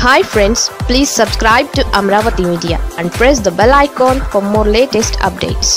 hi friends please subscribe to Amaravati media and press the bell icon for more latest updates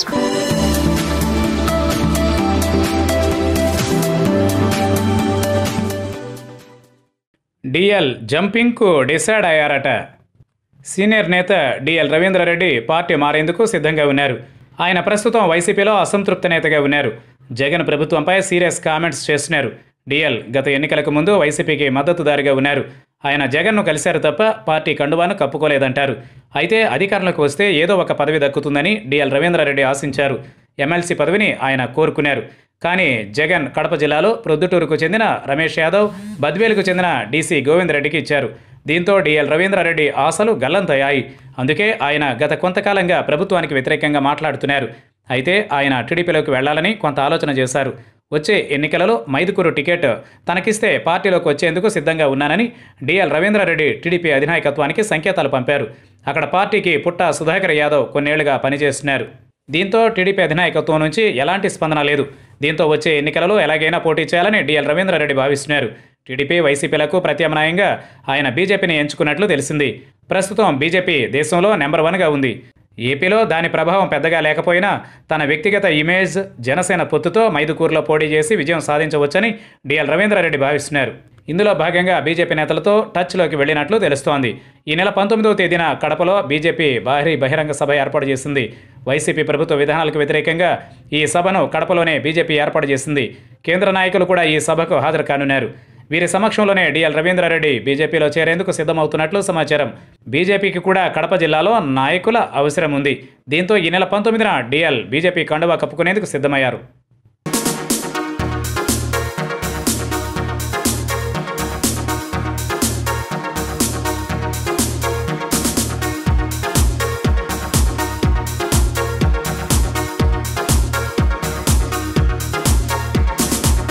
DL జంపింగ్కు decide అయ్యారట senior నేత DL Ravindra Reddy party మారేందుకు సిద్ధంగా ఉన్నారు ఆయన ప్రస్తుతం వైసీపీలో అసంతృప్త నేతగా ఉన్నారు జగన్ ప్రభుత్వంపై సీరియస్ కామెంట్స్ చేస్తున్నారు డిఎల్ గత ఎన్నికలకు ముందు వైసీపీకి మద్దతుదారుగా ఉన్నారు ఆయన జగన్ను కలిశారు తప్ప పార్టీ కండువాను కప్పుకోలేదంటారు అయితే అధికారంలోకి వస్తే ఏదో ఒక పదవి దక్కుతుందని డిఎల్ రవీంద్రారెడ్డి ఆశించారు ఎమ్మెల్సీ పదవిని ఆయన కోరుకున్నారు కానీ జగన్ కడప జిల్లాలో ప్రొద్దుటూరుకు చెందిన రమేష్ యాదవ్ బద్వేలుకు చెందిన డీసీ గోవిందరెడ్డికి ఇచ్చారు దీంతో డిఎల్ రవీంద్రారెడ్డి ఆశలు గల్లంతయ్యాయి అందుకే ఆయన గత కొంతకాలంగా ప్రభుత్వానికి వ్యతిరేకంగా మాట్లాడుతున్నారు అయితే ఆయన టీడీపీలోకి వెళ్లాలని కొంత ఆలోచన చేశారు వచ్చే ఎన్నికలలో మైదుకూరు టికెట్ తనకిస్తే పార్టీలోకి వచ్చేందుకు సిద్ధంగా ఉన్నానని డిఎల్ రవీంద్రారెడ్డి టీడీపీ అధినాయకత్వానికి సంకేతాలు పంపారు అక్కడ పార్టీకి పుట్ట సుధాకర్ యాదవ్ కొన్నేళ్లుగా పనిచేస్తున్నారు దీంతో టీడీపీ అధినాయకత్వం నుంచి ఎలాంటి స్పందన లేదు దీంతో వచ్చే ఎన్నికలలో ఎలాగైనా పోటీ చేయాలని డిఎల్ రవీంద్రారెడ్డి భావిస్తున్నారు టీడీపీ వైసీపీలకు ప్రత్యామ్నాయంగా ఆయన బీజేపీని ఎంచుకున్నట్లు తెలిసింది ప్రస్తుతం బీజేపీ దేశంలో నెంబర్ వన్గా ఉంది ఏపీలో దాని ప్రభావం పెద్దగా లేకపోయినా తన వ్యక్తిగత ఇమేజ్ జనసేన పొత్తుతో మైదుకూరులో పోటీ చేసి విజయం సాధించవచ్చని డిఎల్ రవీంద్రారెడ్డి భావిస్తున్నారు ఇందులో భాగంగా బీజేపీ నేతలతో టచ్లోకి వెళ్ళినట్లు తెలుస్తోంది ఈ నెల పంతొమ్మిదవ తేదీన కడపలో బీజేపీ భారీ బహిరంగ సభ ఏర్పాటు చేసింది వైసీపీ ప్రభుత్వ విధానాలకు వ్యతిరేకంగా ఈ సభను కడపలోనే బీజేపీ ఏర్పాటు చేసింది కేంద్ర నాయకులు కూడా ఈ సభకు హాజరు కానున్నారు వీరి సమక్షంలోనే డిఎల్ రవీంద్రారెడ్డి బీజేపీలో చేరేందుకు సిద్ధమవుతున్నట్లు సమాచారం బీజేపీకి కూడా కడప జిల్లాలో నాయకుల అవసరం ఉంది దీంతో ఈ నెల పంతొమ్మిదిన డిఎల్ బీజేపీ కండువా కప్పుకునేందుకు సిద్ధమయ్యారు